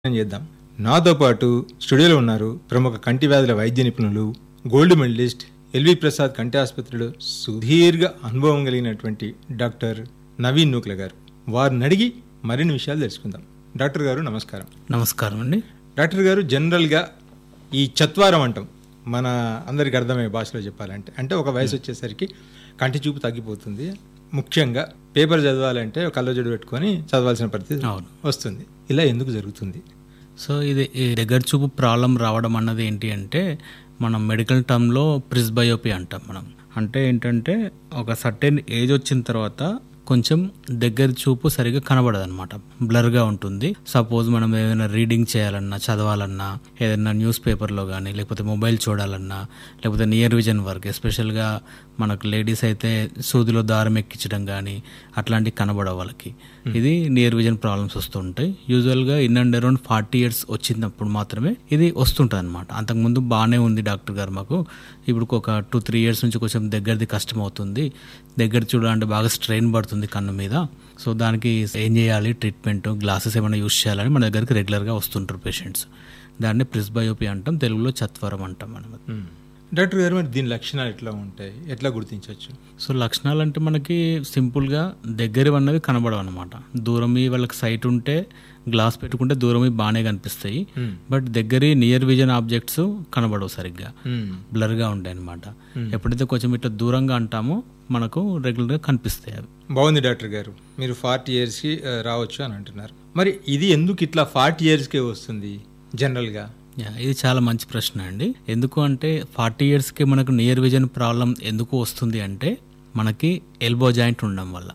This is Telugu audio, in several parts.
ప్రయత్నం చేద్దాం నాతో పాటు స్టూడియోలో ఉన్నారు ప్రముఖ కంటి వ్యాధుల వైద్య నిపుణులు గోల్డ్ మెడలిస్ట్ ఎల్వి ప్రసాద్ కంటి ఆసుపత్రిలో సుదీర్ఘ అనుభవం కలిగినటువంటి డాక్టర్ నవీన్ నూక్ల గారు వారిని అడిగి మరిన్ని విషయాలు తెలుసుకుందాం డాక్టర్ గారు నమస్కారం నమస్కారం అండి డాక్టర్ గారు జనరల్గా ఈ చత్వారం అంటాం మన అందరికి అర్థమయ్యే భాషలో చెప్పాలంటే అంటే ఒక వయసు వచ్చేసరికి కంటి చూపు తగ్గిపోతుంది ముఖ్యంగా పేపర్ చదవాలంటే కళ్ళజోడు పెట్టుకొని చదవాల్సిన పరిస్థితి అవును. వస్తుంది ఇలా ఎందుకు జరుగుతుంది సో ఇది ఈ దగ్గర చూపు ప్రాబ్లం రావడం అన్నది ఏంటి అంటే మనం మెడికల్ టర్మ్లో ప్రిస్బయోపి అంటాం మనం అంటే ఏంటంటే ఒక సర్టెన్ ఏజ్ వచ్చిన తర్వాత కొంచెం దగ్గర చూపు సరిగా కనబడదు అనమాట బ్లర్గా ఉంటుంది సపోజ్ మనం ఏదైనా రీడింగ్ చేయాలన్నా చదవాలన్నా ఏదైనా న్యూస్ పేపర్లో కానీ లేకపోతే మొబైల్ చూడాలన్నా లేకపోతే నియర్ విజన్ వర్క్ ఎస్పెషల్గా మనకు లేడీస్ అయితే సూదిలో దారం ఎక్కించడం కానీ అట్లాంటివి కనబడవు వాళ్ళకి ఇది నియర్ విజన్ ప్రాబ్లమ్స్ వస్తుంటాయి యూజువల్గా in and around forty years వచ్చినప్పుడు మాత్రమే ఇది వస్తుంటుంది అనమాట అంతకుముందు బాగానే ఉంది డాక్టర్ గారు మాకు ఇప్పుడు ఒక టూ త్రీ ఇయర్స్ నుంచి కొంచెం దగ్గరది కష్టం అవుతుంది దగ్గర చూడాలంటే బాగా స్ట్రెయిన్ పడుతుంది కన్ను మీద సో దానికి ఏం చేయాలి ట్రీట్మెంట్ గ్లాసెస్ ఏమైనా యూస్ చేయాలని మన దగ్గరికి రెగ్యులర్గా వస్తుంటారు పేషెంట్స్ దాన్ని ప్రిస్బయోపి అంటాం తెలుగులో చత్వరం అంటాం మనం మ్మ్. డాక్టర్ గారు మరి దీని లక్షణాలు ఎట్లా ఉంటాయి ఎట్లా గుర్తించవచ్చు సో లక్షణాలు అంటే మనకి సింపుల్గా దగ్గర అన్నవి కనబడవు అనమాట దూరమి వాళ్ళకి సైట్ ఉంటే గ్లాస్ పెట్టుకుంటే దూరమి బాగానే కనిపిస్తాయి బట్ దగ్గర నియర్ విజన్ ఆబ్జెక్ట్స్ కనబడవు సరిగ్గా బ్లర్గా ఉంటాయి అనమాట ఎప్పుడైతే కొంచెం ఇట్లా దూరంగా అంటామో మనకు రెగ్యులర్గా కనిపిస్తాయి అవి బాగుంది డాక్టర్ గారు మీరు ఫార్టీ ఇయర్స్కి ఆ, రావచ్చు అని అంటున్నారు మరి ఇది ఎందుకు ఇట్లా ఫార్టీ ఇయర్స్కే వస్తుంది జనరల్గా యా, ఇది చాలా మంచి ప్రశ్న అండి ఎందుకు అంటే ఫార్టీ ఇయర్స్కి మనకు నియర్ విజన్ ప్రాబ్లం ఎందుకు వస్తుంది అంటే మనకి ఎల్బో జాయింట్ ఉండడం వల్ల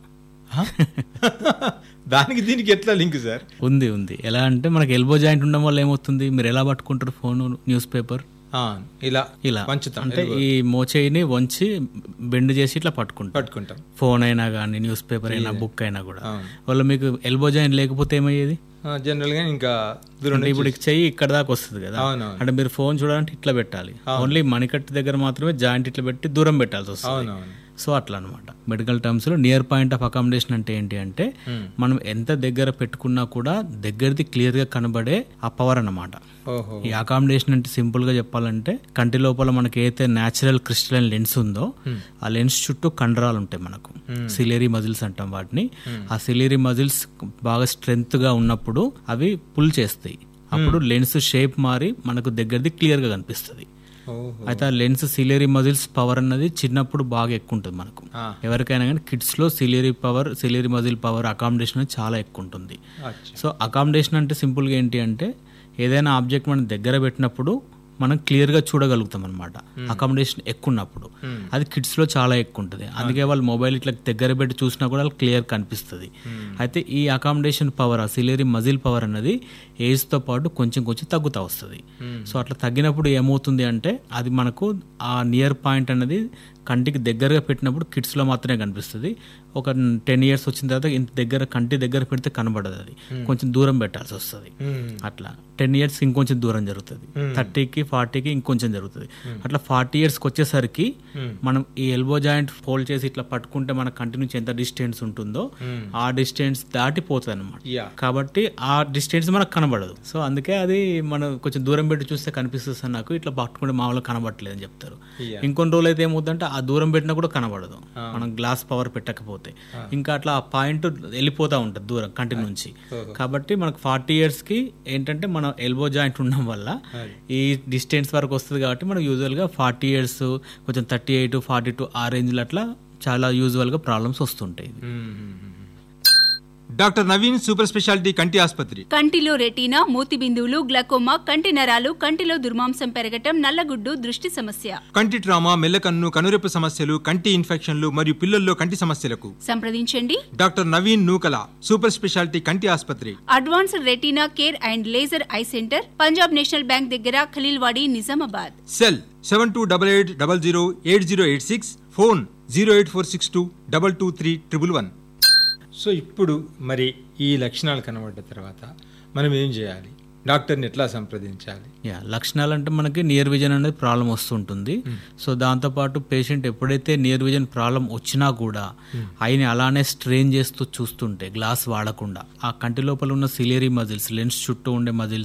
దానికి దీనికి ఎట్లా లింక్ సార్ ఉంది ఉంది ఎలా అంటే మనకి ఎల్బో జాయింట్ ఉండడం వల్ల ఏమవుతుంది మీరు ఎలా పట్టుకుంటారు ఫోన్ న్యూస్ పేపర్ ఆ, ఇలా ఇలా వంచుతాం అంటే ఈ మోచేయిని వంచి బెండ్ చేసి ఇట్లా పట్టుకుంటారు పట్టుకుంటాం ఫోన్ అయినా కానీ న్యూస్ పేపర్ అయినా బుక్ అయినా కూడా అవును. వాళ్ళు మీకు ఎల్బో జాయింట్ లేకపోతే ఏమయ్యేది ఆ, జనరల్గా ఇంకా దూరం అంటే ఇప్పుడు ఈ చెయ్యి ఇక్కడ దాకా వస్తుంది కదా అవునవును అంటే మీరు ఫోన్ చూడాలంటే ఇట్లా పెట్టాలి ఓన్లీ మణికట్టు దగ్గర మాత్రమే జాయింట్ ఇట్లా పెట్టి దూరం పెట్టాల్సి వస్తుంది అవునవును సో అట్లా అనమాట మెడికల్ టర్మ్స్ లో నియర్ పాయింట్ ఆఫ్ అకామిడేషన్ అంటే ఏంటి అంటే మనం ఎంత దగ్గర పెట్టుకున్నా కూడా దగ్గరది క్లియర్ గా కనబడే ఆ పవర్ అన్నమాట ఓహో ఈ అకామిడేషన్ అంటే సింపుల్ గా చెప్పాలంటే కంటి లోపల మనకి ఏదైతే న్యాచురల్ క్రిస్టలైన్ లెన్స్ ఉందో ఆ లెన్స్ చుట్టూ కండరాలు ఉంటాయి మనకు సిలేరీ మజిల్స్ అంటాం వాటిని ఆ సిలేరీ మజిల్స్ బాగా స్ట్రెంగ్త్ గా ఉన్నప్పుడు అవి పుల్ చేస్తాయి అప్పుడు లెన్స్ షేప్ మారి మనకు దగ్గరది క్లియర్ గా కనిపిస్తుంది ఓహో అయితే ఆ లెన్స్ సిలేరీ మజిల్స్ పవర్ అన్నది చిన్నప్పుడు బాగా ఎక్కువ ఉంటుంది మనకు ఆ. ఎవరికైనా కానీ కిడ్స్ లో ciliary power ciliary muscle power accommodation అనేది చాలా ఎక్కువ ఉంటుంది అచ్చా. సో అకామిడేషన్ అంటే సింపుల్గా ఏంటి అంటే ఏదైనా ఆబ్జెక్ట్ మనం దగ్గర పెట్టినప్పుడు మనం క్లియర్గా చూడగలుగుతాం అనమాట అకామిడేషన్ ఎక్కువ ఉన్నప్పుడు అది కిడ్స్ లో చాలా ఎక్కువ ఉంటుంది అందుకే వాళ్ళు మొబైల్ ఇట్లా దగ్గర పెట్టి చూసినా కూడా వాళ్ళకి క్లియర్ కనిపిస్తుంది అయితే ఈ అకామిడేషన్ పవర్ ఆ సిలేరీ మజిల్ పవర్ అన్నది ఏజ్ తో పాటు కొంచెం కొంచెం తగ్గుతూ వస్తుంది సో అట్లా తగ్గినప్పుడు ఏమవుతుంది అంటే అది మనకు ఆ నియర్ పాయింట్ అనేది కంటికి దగ్గరగా పెట్టినప్పుడు కిడ్స్ లో మాత్రమే కనిపిస్తుంది ఒక టెన్ ఇయర్స్ వచ్చిన తర్వాత ఇంత దగ్గర కంటి దగ్గర పెడితే కనబడదు అది కొంచెం దూరం పెట్టాల్సి వస్తుంది మ్మ్. అట్లా టెన్ ఇయర్స్ ఇంకొంచెం దూరం జరుగుతుంది థర్టీకి ఫార్టీకి ఇంకొంచెం జరుగుతుంది అట్లా ఫార్టీ ఇయర్స్కి వచ్చేసరికి మనం ఈ ఎల్బో జాయింట్ ఫోల్డ్ చేసి ఇట్లా పట్టుకుంటే మన కంటి నుంచి ఎంత డిస్టెన్స్ ఉంటుందో ఆ డిస్టెన్స్ దాటిపోతుంది అనమాట యా కాబట్టి ఆ డిస్టెన్స్ మనకు కనబడదు సో అందుకే అది మనం కొంచెం దూరం పెట్టి చూస్తే కనిపిస్తుంది సార్ నాకు ఇట్లా పట్టుకుంటే మామూలుగా కనబడట్లేదు అని చెప్తారు Yeah. ఇంకొన్ని రోజులు అయితే ఏమవుతుందంటే ఆ దూరం పెట్టినా కూడా కనబడదు మనం గ్లాస్ పవర్ పెట్టకపోతే ఇంకా అట్లా ఆ పాయింట్ వెళ్ళిపోతా ఉంటుంది దూరం కంటి నుంచి కాబట్టి మనకు ఫార్టీ ఇయర్స్ కి ఏంటంటే మన ఎల్బో జాయింట్ ఉండడం వల్ల ఈ డిస్టెన్స్ వరకు వస్తుంది కాబట్టి మనకు యూజువల్ గా ఫార్టీ ఇయర్స్ కొంచెం థర్టీ ఎయిట్ ఫార్టీ టూ ఆ రేంజ్ అట్లా చాలా యూజువల్ గా ప్రాబ్లమ్స్ వస్తుంటాయి డాక్టర్ నవీన్ సూపర్ స్పెషాలిటీ కంటి ఆసుపత్రి కంటిలో రెటీనా మూతి బిందువులు గ్లకోమా కంటి నరాలు కంటిలో దుర్మాంసం పెరగటం నల్లగుడ్డు దృష్టి సమస్య కంటి ట్రామా మెల్లకన్ను కనురెప్ప సమస్యలు కంటి ఇన్ఫెక్షన్లు మరియు పిల్లల్లో కంటి సమస్యలకు సంప్రదించండి doctor Naveen Nookala super speciality కంటి ఆసుపత్రి advanced retina care and laser eye centre Punjab national bank దగ్గర Khaleelwadi Nizamabad cell seven two double eight double zero eight zero eight six phone zero eight four six two double two three triple one so ఇప్పుడు మరి ఈ లక్షణాలు కనబడ్డ తర్వాత మనం ఏం చేయాలి డాక్టర్ని ఎట్లా సంప్రదించాలి యా లక్షణాలు అంటే మనకి నియర్ విజన్ అనేది ప్రాబ్లం వస్తుంటుంది సో దాంతోపాటు పేషెంట్ ఎప్పుడైతే నియర్ విజన్ ప్రాబ్లం వచ్చినా కూడా అయిన అలానే స్ట్రెయిన్ చేస్తూ చూస్తుంటే గ్లాస్ వాడకుండా ఆ కంటి లోపల ఉన్న సిలియరీ మజిల్స్ లెన్స్ చుట్టూ ఉండే మజిల్స్